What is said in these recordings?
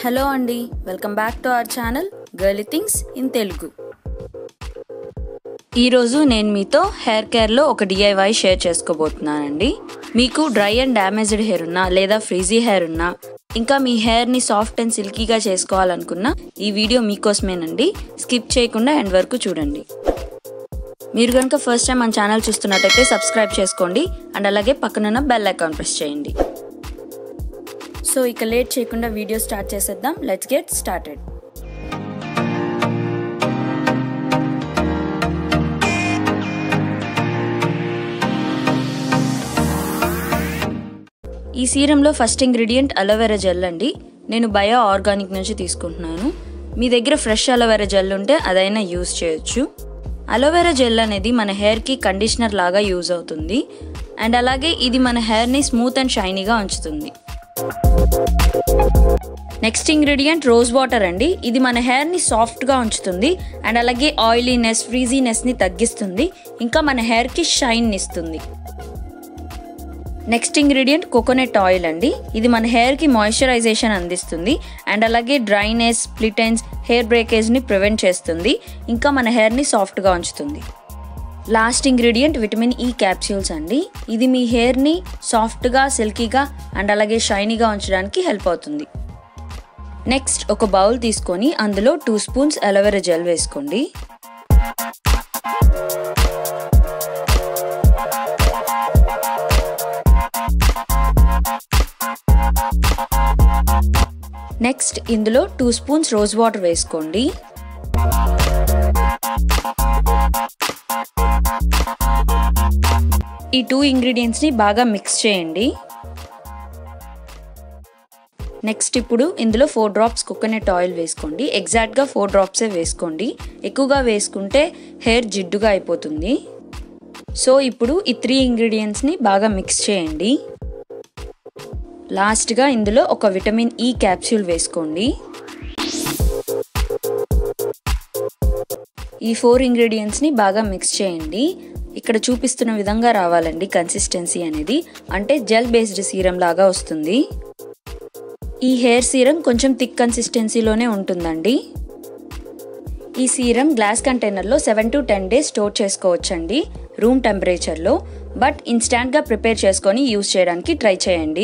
hello అండి welcome back to our channel girly things in Telugu ఈరోజు నేను మీతో హెయిర్ కేర్లో ఒక డిఐవై షేర్ చేసుకోబోతున్నానండి మీకు డ్రై అండ్ డ్యామేజ్డ్ హెయిర్ ఉన్నా లేదా ఫ్రీజీ హెయిర్ ఉన్నా ఇంకా మీ హెయిర్ని సాఫ్ట్ అండ్ సిల్కీగా చేసుకోవాలనుకున్నా ఈ వీడియో మీకోసమేనండి స్కిప్ చేయకుండా ఎండ్ వరకు చూడండి మీరు కనుక ఫస్ట్ టైం మన ఛానల్ చూస్తున్నట్టయితే సబ్స్క్రైబ్ చేసుకోండి అండ్ అలాగే పక్కనున్న బెల్ ఐకాన్ ప్రెస్ చేయండి సో ఇక లేట్ చేయకుండా వీడియో స్టార్ట్ చేసేద్దాం లెట్స్ గెట్ స్టార్టెడ్ ఈ సీరంలో ఫస్ట్ ఇంగ్రీడియంట్ అలోవెరా జెల్ అండి నేను బయో ఆర్గానిక్ నుంచి తీసుకుంటున్నాను మీ దగ్గర ఫ్రెష్ అలోవెరా జెల్ ఉంటే అదైనా యూజ్ చేయొచ్చు అలోవెరా జెల్ అనేది మన హెయిర్కి కండిషనర్ లాగా యూజ్ అవుతుంది అండ్ అలాగే ఇది మన హెయిర్ని స్మూత్ అండ్ షైనీగా ఉంచుతుంది నెక్స్ట్ ఇంగ్రీడియంట్ రోజ్ వాటర్ అండి ఇది మన హెయిర్ని సాఫ్ట్గా ఉంచుతుంది అండ్ అలాగే ఆయిలీనెస్ ఫ్రీజీనెస్ని తగ్గిస్తుంది ఇంకా మన హెయిర్కి షైన్ ఇస్తుంది నెక్స్ట్ ఇంగ్రీడియంట్ కోకోనట్ ఆయిల్ అండి ఇది మన హెయిర్కి మాయిశ్చరైజేషన్ అందిస్తుంది అండ్ అలాగే డ్రైనెస్ స్ప్లిటెన్స్ హెయిర్ బ్రేకేజ్ని ప్రివెంట్ చేస్తుంది ఇంకా మన హెయిర్ని సాఫ్ట్గా ఉంచుతుంది last ingredient vitamin E capsules అండి ఇది మీ హెయిర్ని సాఫ్ట్గా సిల్కీగా అండ్ అలాగే షైనీగా ఉంచడానికి హెల్ప్ అవుతుంది నెక్స్ట్ ఒక బౌల్ తీసుకొని అందులో టూ స్పూన్స్ అలోవెరా జెల్ వేసుకోండి నెక్స్ట్ ఇందులో టూ స్పూన్స్ రోజ్ వాటర్ వేసుకోండి ఈ టూ ఇంగ్రీడియంట్స్ని బాగా మిక్స్ చేయండి నెక్స్ట్ ఇప్పుడు ఇందులో ఫోర్ డ్రాప్స్ కోకోనట్ ఆయిల్ వేసుకోండి ఎగ్జాక్ట్గా ఫోర్ డ్రాప్సే వేసుకోండి ఎక్కువగా వేసుకుంటే హెయిర్ జిడ్డుగా అయిపోతుంది సో ఇప్పుడు ఈ త్రీ ఇంగ్రీడియంట్స్ని బాగా మిక్స్ చేయండి లాస్ట్గా ఇందులో ఒక విటమిన్ ఈ క్యాప్సూల్ వేసుకోండి ఈ ఫోర్ ఇంగ్రీడియంట్స్ని బాగా మిక్స్ చేయండి ఇక్కడ చూపిస్తున్న విధంగా రావాలండి కన్సిస్టెన్సీ అనేది అంటే జెల్ బేస్డ్ సీరం లాగా వస్తుంది ఈ హెయిర్ సీరం కొంచెం థిక్ కన్సిస్టెన్సీలోనే ఉంటుందండి ఈ సీరం గ్లాస్ కంటైనర్లో seven to ten days store చేసుకోవచ్చండి రూమ్ టెంపరేచర్లో బట్ ఇన్స్టాంట్గా ప్రిపేర్ చేసుకొని యూస్ చేయడానికి ట్రై చేయండి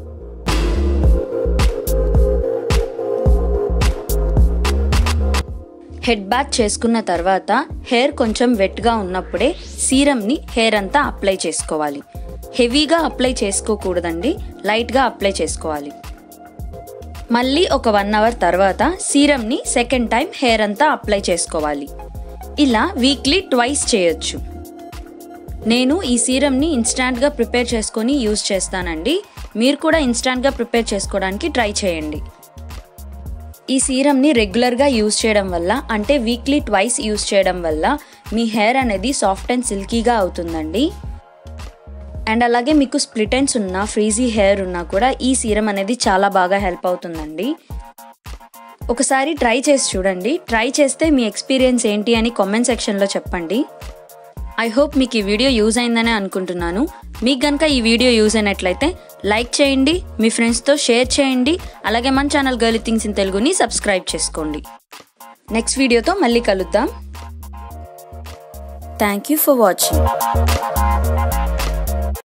హెడ్ బాత్ చేసుకున్న తర్వాత హెయిర్ కొంచెం వెట్గా ఉన్నప్పుడే సీరమ్ని హెయిర్ అంతా అప్లై చేసుకోవాలి హెవీగా అప్లై చేసుకోకూడదండి లైట్గా అప్లై చేసుకోవాలి మళ్ళీ ఒక వన్ అవర్ తర్వాత సీరమ్ని సెకండ్ టైం హెయిర్ అంతా అప్లై చేసుకోవాలి ఇలా వీక్లీ ట్వైస్ చేయొచ్చు నేను ఈ సీరమ్ని ఇన్స్టాంట్గా ప్రిపేర్ చేసుకొని యూజ్ చేస్తానండి మీరు కూడా ఇన్స్టాంట్గా ప్రిపేర్ చేసుకోవడానికి ట్రై చేయండి ఈ సీరమ్ని రెగ్యులర్గా యూజ్ చేయడం వల్ల అంటే వీక్లీ ట్వైస్ యూజ్ చేయడం వల్ల మీ హెయిర్ అనేది సాఫ్ట్ అండ్ సిల్కీగా అవుతుందండి అండ్ అలాగే మీకు స్ప్లిటెన్స్ ఉన్నా ఫ్రీజీ హెయిర్ ఉన్నా కూడా ఈ సీరం అనేది చాలా బాగా హెల్ప్ అవుతుందండి ఒకసారి ట్రై చేసి చూడండి ట్రై చేస్తే మీ ఎక్స్పీరియన్స్ ఏంటి అని కామెంట్ సెక్షన్లో చెప్పండి ఐ హోప్ మీకు ఈ వీడియో యూజ్ అయిందనే అనుకుంటున్నాను మీకు కనుక ఈ వీడియో యూజ్ అయినట్లయితే లైక్ చేయండి మీ ఫ్రెండ్స్తో షేర్ చేయండి అలాగే మన ఛానల్ గర్లీ థింగ్స్ ఇన్ తెలుగుని సబ్స్క్రైబ్ చేసుకోండి నెక్స్ట్ వీడియోతో మళ్ళీ కలుద్దాం థ్యాంక్ యూ ఫర్ వాచింగ్